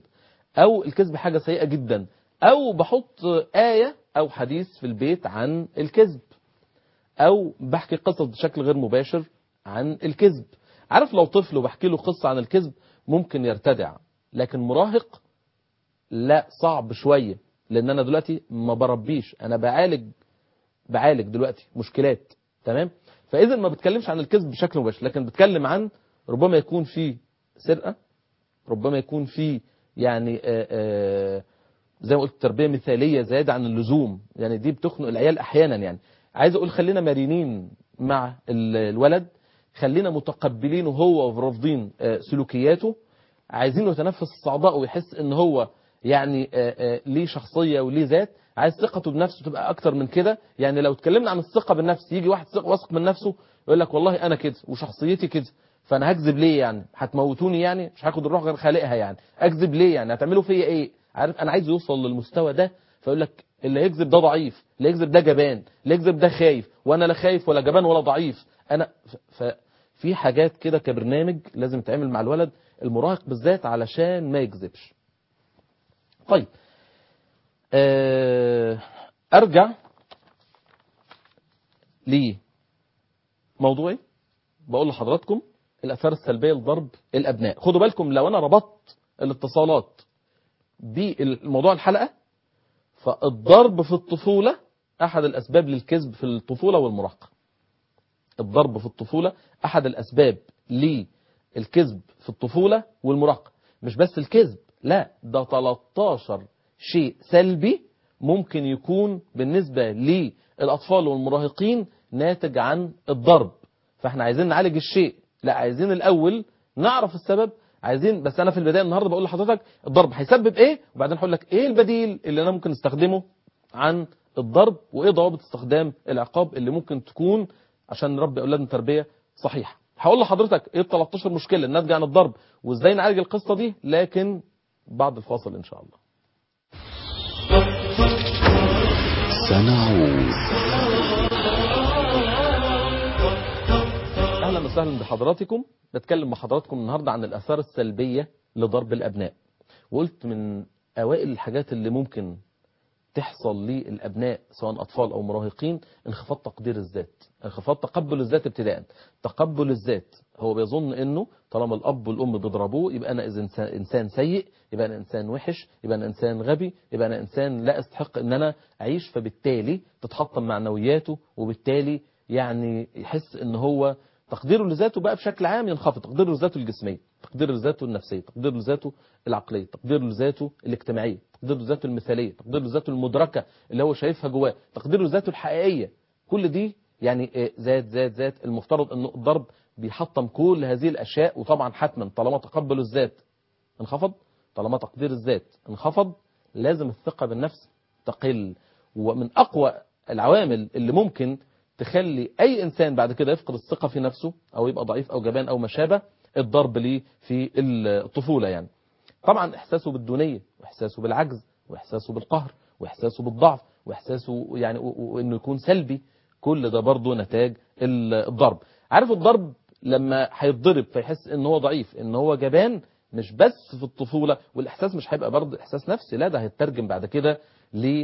او الكذب حاجة سيئة جدا او بحط آية او حديث في البيت عن الكذب او بحكي قصص بشكل غير مباشر عن الكذب عارف لو طفل وبحكي له قصة عن الكذب ممكن يرتدع لكن مراهق لا صعب شوية لان انا دلوقتي ما بربيش انا بعالج بعالج دلوقتي مشكلات تمام فاذا ما بتكلمش عن الكذب بشكل مباشر لكن بتكلم عن ربما يكون في سرقة ربما يكون في يعني آآ آآ زي ما قلت تربية مثالية زيادة عن اللزوم يعني دي بتخنق العيال احيانا يعني عايز اقول خلينا مرنين مع ال- الولد خلينا متقبلين وهو ورافضين آه، سلوكياته عايزينه يتنفس الصعداء ويحس ان هو يعني آه، آه، ليه شخصية وليه ذات عايز ثقته بنفسه تبقى اكتر من كده يعني لو اتكلمنا عن الثقة بالنفس يجي واحد ثق- واثق من نفسه يقول لك والله انا كده وشخصيتي كده فانا هكذب ليه يعني هتموتوني يعني مش هاخد الروح غير خالقها يعني اكذب ليه يعني هتعملوا فيا ايه عارف انا عايز يوصل للمستوى ده فيقول لك اللي يكذب ده ضعيف اللي يكذب ده جبان اللي يكذب ده خايف وانا لا خايف ولا جبان ولا ضعيف انا ف- ففي حاجات كده كبرنامج لازم تعمل مع الولد المراهق بالذات علشان ما يكذبش طيب آه، ارجع لموضوعي بقول لحضراتكم الاثار السلبيه لضرب الابناء خدوا بالكم لو انا ربطت الاتصالات بموضوع الحلقه فالضرب في الطفوله احد الاسباب للكذب في الطفوله والمراهقه الضرب في الطفوله احد الاسباب للكذب في الطفوله والمراهقه مش بس الكذب لا ده 13 شيء سلبي ممكن يكون بالنسبه للاطفال والمراهقين ناتج عن الضرب فاحنا عايزين نعالج الشيء لا عايزين الاول نعرف السبب عايزين بس انا في البدايه النهارده بقول لحضرتك الضرب هيسبب ايه وبعدين هقول لك ايه البديل اللي انا ممكن استخدمه عن الضرب وايه ضوابط استخدام العقاب اللي ممكن تكون عشان نربي اولادنا تربيه صحيحه هقول لحضرتك ايه ال 13 مشكله الناتجه عن الضرب وازاي نعالج القصه دي لكن بعد الفاصل ان شاء الله سنعود اهلا وسهلا بحضراتكم بتكلم مع حضراتكم النهارده عن الاثار السلبيه لضرب الابناء وقلت من اوائل الحاجات اللي ممكن تحصل للابناء سواء اطفال او مراهقين انخفاض تقدير الذات انخفاض تقبل الذات ابتداء تقبل الذات هو بيظن انه طالما الاب والام بيضربوه يبقى انا اذا إنسان- انسان سيء يبقى انا انسان وحش يبقى انا انسان غبي يبقى انا انسان لا استحق ان انا اعيش فبالتالي تتحطم معنوياته وبالتالي يعني يحس ان هو تقديره لذاته بقى بشكل عام ينخفض تقديره لذاته الجسميه تقديره لذاته النفسيه تقديره لذاته العقليه تقديره لذاته الاجتماعيه تقديره لذاته المثاليه تقديره لذاته المدركه اللي هو شايفها جواه تقديره لذاته الحقيقيه كل دي يعني آه، زاد زاد زاد المفترض انه الضرب بيحطم كل هذه الاشياء وطبعا حتما طالما تقبل الذات انخفض طالما تقدير الذات انخفض لازم الثقه بالنفس تقل ومن اقوى العوامل اللي ممكن تخلي اي انسان بعد كده يفقد الثقه في نفسه او يبقى ضعيف او جبان او ما شابه الضرب ليه في الطفوله يعني طبعا احساسه بالدونيه واحساسه بالعجز واحساسه بالقهر واحساسه بالضعف واحساسه يعني و- و- وانه يكون سلبي كل ده برضه نتاج ال- الضرب عارف الضرب لما هيتضرب فيحس ان هو ضعيف ان هو جبان مش بس في الطفوله والاحساس مش هيبقى برضه احساس نفسي لا ده هيترجم بعد كده ل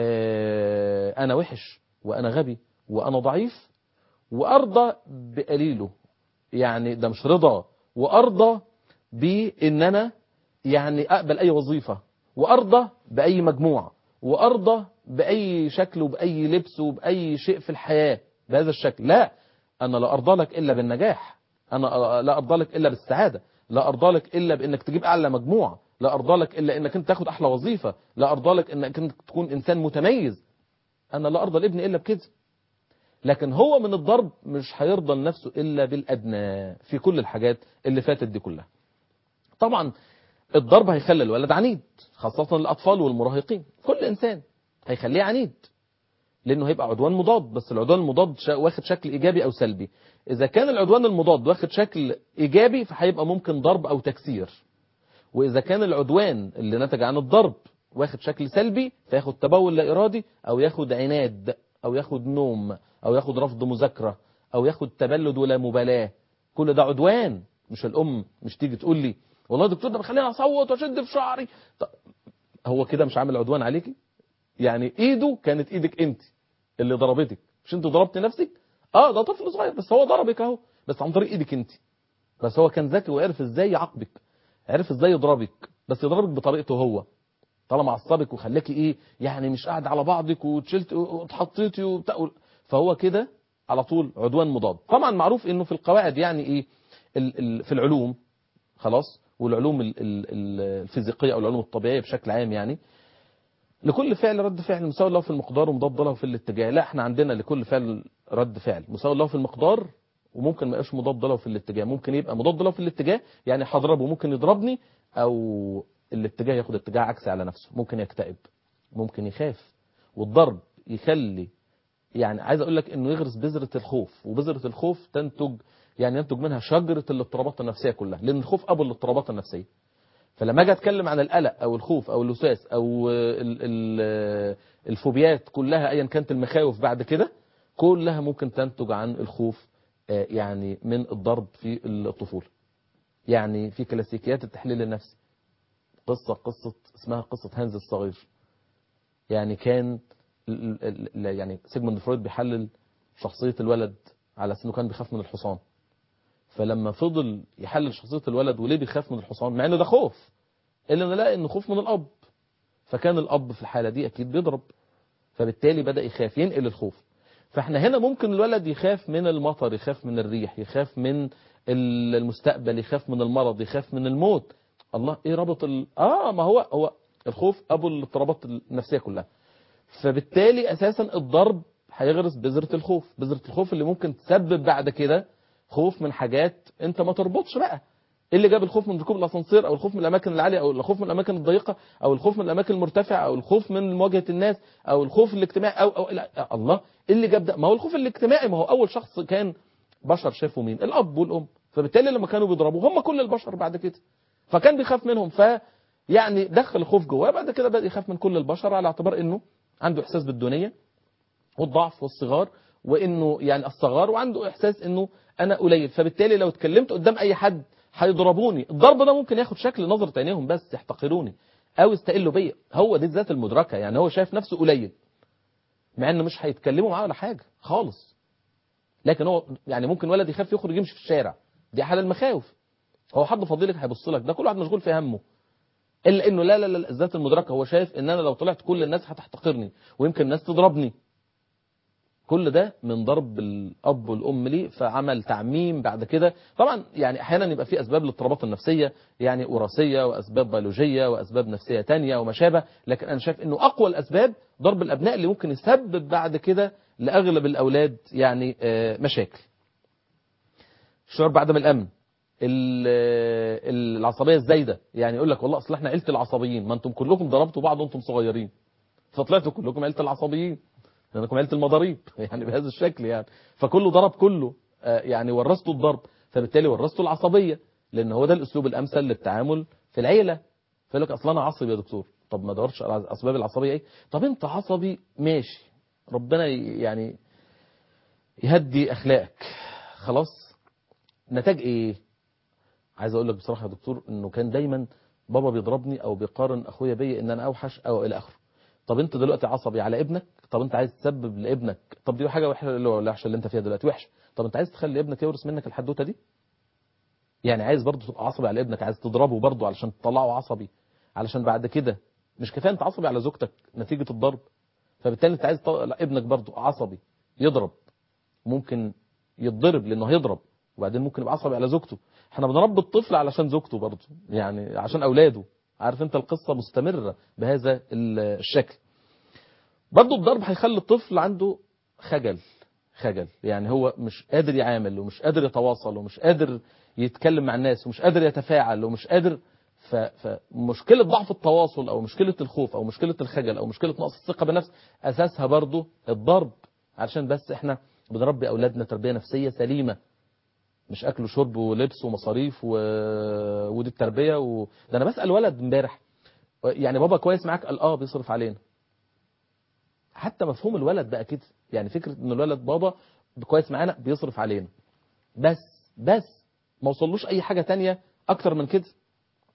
آه، انا وحش وانا غبي وانا ضعيف وارضى بقليله يعني ده مش رضا وارضى بان انا يعني اقبل اي وظيفه وارضى باي مجموعه وارضى باي شكل وباي لبس وباي شيء في الحياه بهذا الشكل لا انا لا ارضى لك الا بالنجاح انا لا ارضى لك الا بالسعاده لا ارضى لك الا بانك تجيب اعلى مجموع لا ارضى لك الا انك انت تاخد احلى وظيفه لا ارضى لك انك انت تكون انسان متميز انا لا ارضى لابني الا بكده لكن هو من الضرب مش هيرضى لنفسه الا بالادنى في كل الحاجات اللي فاتت دي كلها طبعا الضرب هيخلي الولد عنيد خاصة الأطفال والمراهقين كل إنسان هيخليه عنيد لأنه هيبقى عدوان مضاد بس العدوان المضاد شا- واخد شكل إيجابي أو سلبي إذا كان العدوان المضاد واخد شكل إيجابي فهيبقى ممكن ضرب أو تكسير وإذا كان العدوان اللي نتج عن الضرب واخد شكل سلبي فياخد تبول لا إرادي أو ياخد عناد أو ياخد نوم أو ياخد رفض مذاكرة أو ياخد تبلد ولا مبالاة كل ده عدوان مش الأم مش تيجي تقول لي والله يا دكتور ده بيخليني اصوت واشد في شعري طب هو كده مش عامل عدوان عليكي يعني ايده كانت ايدك انت اللي ضربتك مش انت ضربت نفسك اه ده طفل صغير بس هو ضربك اهو بس عن طريق ايدك انت بس هو كان ذكي وعرف ازاي يعاقبك عرف ازاي يضربك بس يضربك بطريقته هو طالما عصبك وخلاكي ايه يعني مش قاعد على بعضك وتشلت واتحطيتي وبتاع فهو كده على طول عدوان مضاد طبعا معروف انه في القواعد يعني ايه ال ال في العلوم خلاص والعلوم ال ال ال الفيزيقيه او العلوم الطبيعيه بشكل عام يعني لكل فعل رد فعل مساوي له في المقدار ومضاد له في الاتجاه لا احنا عندنا لكل فعل رد فعل مساوي له في المقدار وممكن ما يبقاش مضاد له في الاتجاه ممكن يبقى مضاد له في الاتجاه يعني هضربه ممكن يضربني او الاتجاه ياخد اتجاه عكسي على نفسه ممكن يكتئب ممكن يخاف والضرب يخلي يعني عايز اقول لك انه يغرس بذره الخوف وبذره الخوف تنتج يعني ينتج منها شجره الاضطرابات النفسيه كلها لان الخوف ابو الاضطرابات النفسيه فلما اجي اتكلم عن القلق او الخوف او الوسواس او ال ال الفوبيات كلها ايا كانت المخاوف بعد كده كلها ممكن تنتج عن الخوف يعني من الضرب في الطفوله يعني في كلاسيكيات التحليل النفسي قصه قصه اسمها قصه هانز الصغير يعني كان يعني سيجموند فرويد بيحلل شخصيه الولد على انه كان بيخاف من الحصان فلما فضل يحلل شخصيه الولد وليه بيخاف من الحصان مع انه ده خوف الا انه لقى انه خوف من الاب فكان الاب في الحاله دي اكيد بيضرب فبالتالي بدا يخاف ينقل الخوف فاحنا هنا ممكن الولد يخاف من المطر يخاف من الريح يخاف من المستقبل يخاف من المرض يخاف من الموت الله ايه ربط ال... اه ما هو هو الخوف ابو الاضطرابات النفسيه كلها فبالتالي اساسا الضرب هيغرس بذره الخوف بذره الخوف اللي ممكن تسبب بعد كده خوف من حاجات انت ما تربطش بقى ايه اللي جاب الخوف من ركوب الاسانسير او الخوف من الاماكن العاليه او الخوف من الاماكن الضيقه او الخوف من الاماكن المرتفعه او الخوف من مواجهه الناس او الخوف الاجتماعي او او لا الله ايه اللي جاب ده ما هو الخوف الاجتماعي ما هو اول شخص كان بشر شافوا مين الاب والام فبالتالي لما كانوا بيضربوا هم كل البشر بعد كده فكان بيخاف منهم ف يعني دخل الخوف جواه بعد كده بدا يخاف من كل البشر على اعتبار انه عنده احساس بالدونيه والضعف والصغار وانه يعني الصغار وعنده احساس انه انا قليل فبالتالي لو اتكلمت قدام اي حد هيضربوني الضرب ده ممكن ياخد شكل نظرة عينيهم بس يحتقروني او يستقلوا بيا هو دي الذات المدركه يعني هو شايف نفسه قليل مع انه مش هيتكلموا معاه ولا حاجه خالص لكن هو يعني ممكن ولد يخاف يخرج يمشي في الشارع دي حاله المخاوف هو حد فضيلك هيبص لك ده كل واحد مشغول في همه الا انه لا لا لا الذات المدركه هو شايف ان انا لو طلعت كل الناس هتحتقرني ويمكن الناس تضربني كل ده من ضرب الاب والام ليه فعمل تعميم بعد كده طبعا يعني احيانا يبقى في اسباب للاضطرابات النفسيه يعني وراثيه واسباب بيولوجيه واسباب نفسيه تانية وما شابه لكن انا شايف انه اقوى الاسباب ضرب الابناء اللي ممكن يسبب بعد كده لاغلب الاولاد يعني مشاكل الشعور بعدم الامن العصبيه الزايده يعني يقول لك والله اصل احنا عيله العصبيين ما انتم كلكم ضربتوا بعض وانتم صغيرين فطلعتوا كلكم عيله العصبيين لانكم عيله المضاريب يعني بهذا الشكل يعني فكله ضرب كله يعني ورثته الضرب فبالتالي ورثته العصبيه لان هو ده الاسلوب الامثل للتعامل في العيله فيقول لك اصل انا عصبي يا دكتور طب ما دورش على اسباب العصبيه ايه طب انت عصبي ماشي ربنا يعني يهدي اخلاقك خلاص نتاج ايه عايز اقول لك بصراحه يا دكتور انه كان دايما بابا بيضربني او بيقارن اخويا بيا ان انا اوحش او الى اخره طب انت دلوقتي عصبي على ابنك طب انت عايز تسبب لابنك طب دي حاجه وحشه ولا وحشه اللي انت فيها دلوقتي وحشه طب انت عايز تخلي ابنك يورث منك الحدوته دي يعني عايز برضه تبقى عصبي على ابنك عايز تضربه برضه علشان تطلعه عصبي علشان بعد كده مش كفايه انت عصبي على زوجتك نتيجه الضرب فبالتالي انت عايز تطلع ابنك برضه عصبي يضرب ممكن يتضرب لانه هيضرب وبعدين ممكن يبقى عصبي على زوجته احنا بنربي الطفل علشان زوجته برضه يعني عشان اولاده عارف انت القصه مستمره بهذا الشكل برضه الضرب هيخلي الطفل عنده خجل خجل يعني هو مش قادر يعامل ومش قادر يتواصل ومش قادر يتكلم مع الناس ومش قادر يتفاعل ومش قادر ف... فمشكلة ضعف التواصل أو مشكلة الخوف أو مشكلة الخجل أو مشكلة نقص الثقة بالنفس أساسها برضه الضرب علشان بس إحنا بنربي أولادنا تربية نفسية سليمة مش أكل وشرب ولبس ومصاريف و... ودي التربية و... ده أنا بسأل ولد امبارح يعني بابا كويس معاك قال اه بيصرف علينا حتى مفهوم الولد بقى كده يعني فكرة ان الولد بابا كويس معانا بيصرف علينا بس بس ما وصلوش اي حاجة تانية اكتر من كده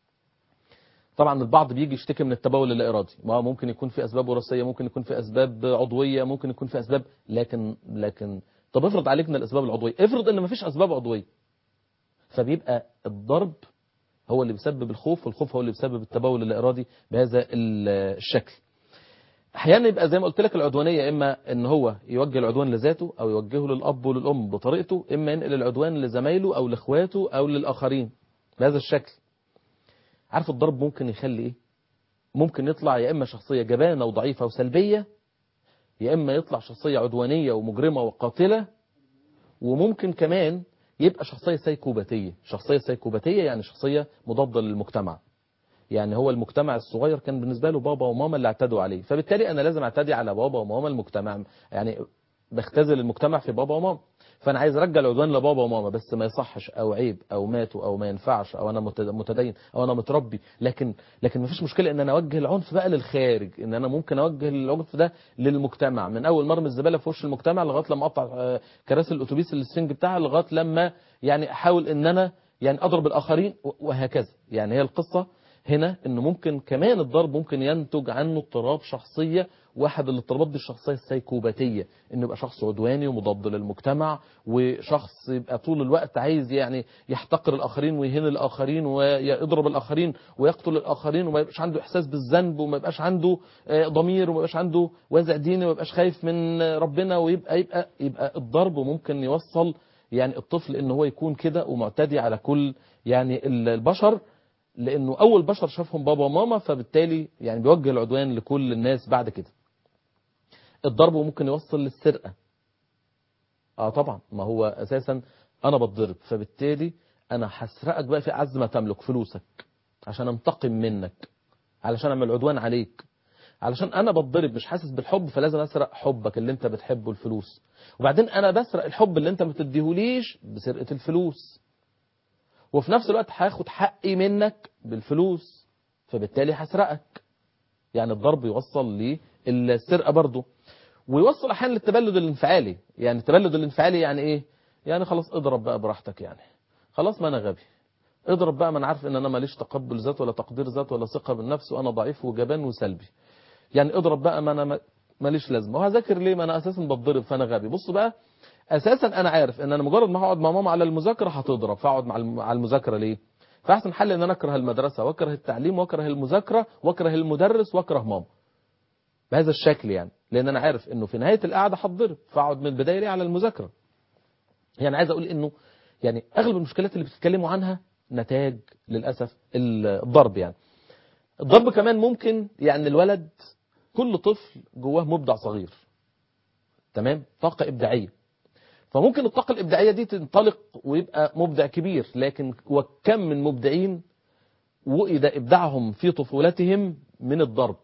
طبعا البعض بيجي يشتكي من التبول اللا ارادي ما ممكن يكون في اسباب وراثيه ممكن يكون في اسباب عضويه ممكن يكون في اسباب لكن لكن طب افرض عليكنا الاسباب العضويه افرض ان مفيش اسباب عضويه فبيبقى الضرب هو اللي بيسبب الخوف والخوف هو اللي بيسبب التبول اللا ارادي بهذا ال- الشكل احيانا يبقى زي ما قلت لك العدوانيه اما ان هو يوجه العدوان لذاته او يوجهه للاب وللام بطريقته اما ينقل العدوان لزمايله او لاخواته او للاخرين بهذا الشكل عارف الضرب ممكن يخلي ايه ممكن يطلع يا اما شخصيه جبانه وضعيفه وسلبيه يا اما يطلع شخصيه عدوانيه ومجرمه وقاتله وممكن كمان يبقى شخصيه سيكوباتيه شخصيه سيكوباتيه يعني شخصيه مضاده للمجتمع يعني هو المجتمع الصغير كان بالنسبه له بابا وماما اللي اعتدوا عليه فبالتالي انا لازم اعتدي على بابا وماما المجتمع يعني بختزل المجتمع في بابا وماما فانا عايز ارجع العدوان لبابا وماما بس ما يصحش او عيب او ماتوا او ما ينفعش او انا مت- متدين او انا متربي لكن لكن ما فيش مشكله ان انا اوجه العنف بقى للخارج ان انا ممكن اوجه العنف ده للمجتمع من اول مرمي الزباله في وش المجتمع لغايه لما اقطع آه، كراسي الاتوبيس السفنج بتاعها لغايه لما يعني احاول ان انا يعني اضرب الاخرين و- وهكذا يعني هي القصه هنا انه ممكن كمان الضرب ممكن ينتج عنه اضطراب شخصيه واحد الاضطرابات دي الشخصيه السيكوباتيه انه يبقى شخص عدواني ومضاد للمجتمع وشخص يبقى طول الوقت عايز يعني يحتقر الاخرين ويهين الاخرين ويضرب الاخرين ويقتل الاخرين وما يبقاش عنده احساس بالذنب وما يبقاش عنده آه، ضمير وما يبقاش عنده وازع ديني وما يبقاش خايف من آه، ربنا ويبقى يبقى يبقى الضرب ممكن يوصل يعني الطفل ان هو يكون كده ومعتدي على كل يعني البشر لانه اول بشر شافهم بابا وماما فبالتالي يعني بيوجه العدوان لكل الناس بعد كده الضرب ممكن يوصل للسرقه اه طبعا ما هو اساسا انا بتضرب فبالتالي انا هسرقك بقى في اعز ما تملك فلوسك عشان انتقم منك علشان اعمل عدوان عليك علشان انا بتضرب مش حاسس بالحب فلازم اسرق حبك اللي انت بتحبه الفلوس وبعدين انا بسرق الحب اللي انت ما تديهوليش بسرقه الفلوس وفي نفس الوقت هاخد حقي منك بالفلوس فبالتالي هسرقك يعني الضرب يوصل للسرقه برضه ويوصل احيانا للتبلد الانفعالي يعني التبلد الانفعالي يعني ايه يعني خلاص اضرب بقى براحتك يعني خلاص ما انا غبي اضرب بقى ما انا عارف ان انا ماليش تقبل ذات ولا تقدير ذات ولا ثقه بالنفس وانا ضعيف وجبان وسلبي يعني اضرب بقى ما انا ما- ماليش لازمه وهذاكر ليه ما انا اساسا بتضرب فانا غبي بص بقى اساسا انا عارف ان انا مجرد ما هقعد مع ماما على المذاكره هتضرب فاقعد مع الم- على المذاكره ليه فاحسن حل ان انا اكره المدرسه واكره التعليم واكره المذاكره واكره المدرس واكره ماما بهذا الشكل يعني لان انا عارف انه في نهايه القعده هتضرب فاقعد من البدايه ليه على المذاكره يعني عايز اقول انه يعني اغلب المشكلات اللي بتتكلموا عنها نتاج للاسف الضرب يعني الضرب كمان ممكن يعني الولد كل طفل جواه مبدع صغير تمام طاقه ابداعيه فممكن الطاقه الابداعيه دي تنطلق ويبقى مبدع كبير لكن وكم من مبدعين وإذا ابداعهم في طفولتهم من الضرب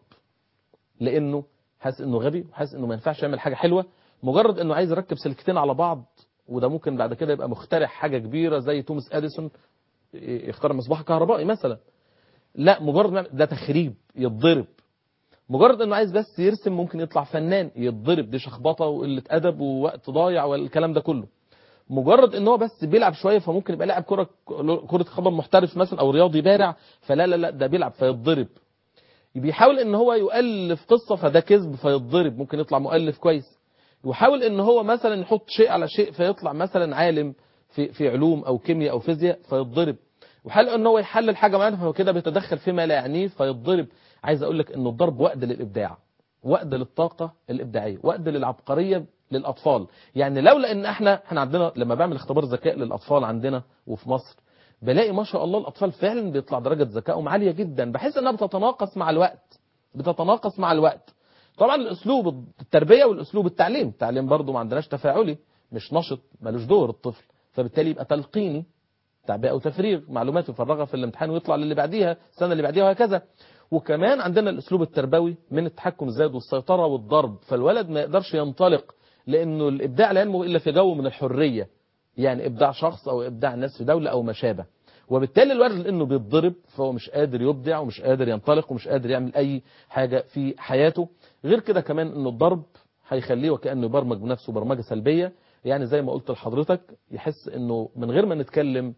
لانه حاسس انه غبي وحاسس انه ما ينفعش يعمل حاجه حلوه مجرد انه عايز يركب سلكتين على بعض وده ممكن بعد كده يبقى مخترع حاجه كبيره زي توماس اديسون يخترع مصباح كهربائي مثلا لا مجرد ما ده تخريب يتضرب مجرد انه عايز بس يرسم ممكن يطلع فنان يتضرب دي شخبطه وقله ادب ووقت ضايع والكلام ده كله مجرد ان هو بس بيلعب شويه فممكن يبقى لاعب كره كره قدم محترف مثلا او رياضي بارع فلا لا لا ده بيلعب فيتضرب بيحاول ان هو يؤلف قصه فده كذب فيتضرب ممكن يطلع مؤلف كويس ويحاول ان هو مثلا يحط شيء على شيء فيطلع مثلا عالم في في علوم او كيمياء او فيزياء فيتضرب وحاول ان هو يحلل حاجه معينه فهو كده بيتدخل فيما لا يعنيه فيتضرب عايز اقول لك ان الضرب وقد للابداع وقد للطاقه الابداعيه وقد للعبقريه للاطفال يعني لولا ان احنا احنا عندنا لما بعمل اختبار ذكاء للاطفال عندنا وفي مصر بلاقي ما شاء الله الاطفال فعلا بيطلع درجه ذكائهم عاليه جدا بحيث انها بتتناقص مع الوقت بتتناقص مع الوقت طبعا الاسلوب التربيه والاسلوب التعليم التعليم برضو ما عندناش تفاعلي مش نشط ملوش دور الطفل فبالتالي يبقى تلقيني تعبئه وتفريغ معلومات يفرغها في الامتحان ويطلع للي بعديها السنه اللي بعديها وهكذا وكمان عندنا الاسلوب التربوي من التحكم الزائد والسيطره والضرب فالولد ما يقدرش ينطلق لانه الابداع لا ينمو الا في جو من الحريه يعني ابداع شخص او ابداع ناس في دوله او ما شابه وبالتالي الولد لانه بيتضرب فهو مش قادر يبدع ومش قادر ينطلق ومش قادر يعمل اي حاجه في حياته غير كده كمان انه الضرب هيخليه وكانه يبرمج بنفسه برمجه سلبيه يعني زي ما قلت لحضرتك يحس انه من غير ما نتكلم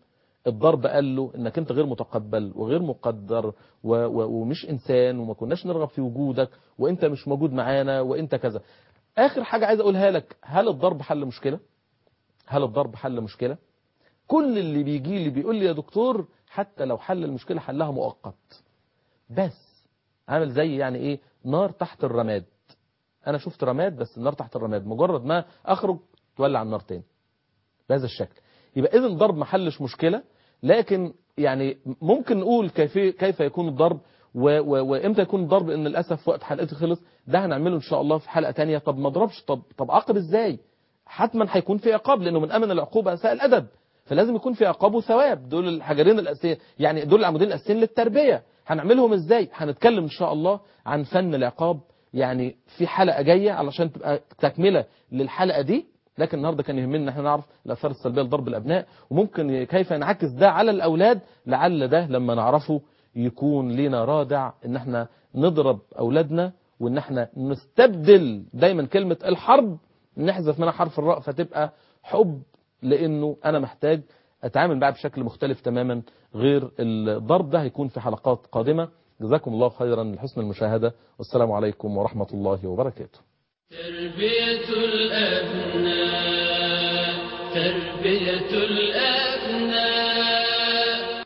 الضرب قال له انك انت غير متقبل وغير مقدر و و ومش انسان وما كناش نرغب في وجودك وانت مش موجود معانا وانت كذا اخر حاجة عايز اقولها لك هل الضرب حل مشكلة هل الضرب حل مشكلة كل اللي بيجي لي بيقول لي يا دكتور حتى لو حل المشكلة حلها مؤقت بس عامل زي يعني ايه نار تحت الرماد انا شفت رماد بس النار تحت الرماد مجرد ما اخرج تولع النار تاني بهذا الشكل يبقى اذا الضرب ما حلش مشكله لكن يعني ممكن نقول كيف كيف يكون الضرب و- و- وامتى يكون الضرب ان للاسف وقت حلقتي خلص ده هنعمله ان شاء الله في حلقه تانية طب ما اضربش طب طب اعاقب ازاي حتما هيكون في عقاب لانه من امن العقوبه اساء الادب فلازم يكون في عقاب وثواب دول الحجرين الاساسيين يعني دول العمودين الاساسيين للتربيه هنعملهم ازاي هنتكلم ان شاء الله عن فن العقاب يعني في حلقه جايه علشان تبقى تكمله للحلقه دي لكن النهارده كان يهمنا ان احنا نعرف الاثار السلبيه لضرب الابناء وممكن كيف ينعكس ده على الاولاد لعل ده لما نعرفه يكون لنا رادع ان احنا نضرب اولادنا وان احنا نستبدل دايما كلمه الحرب نحذف منها حرف الراء فتبقى حب لانه انا محتاج اتعامل معاه بشكل مختلف تماما غير الضرب ده هيكون في حلقات قادمه جزاكم الله خيرا لحسن المشاهده والسلام عليكم ورحمه الله وبركاته تربية الأبناء تربية الأبناء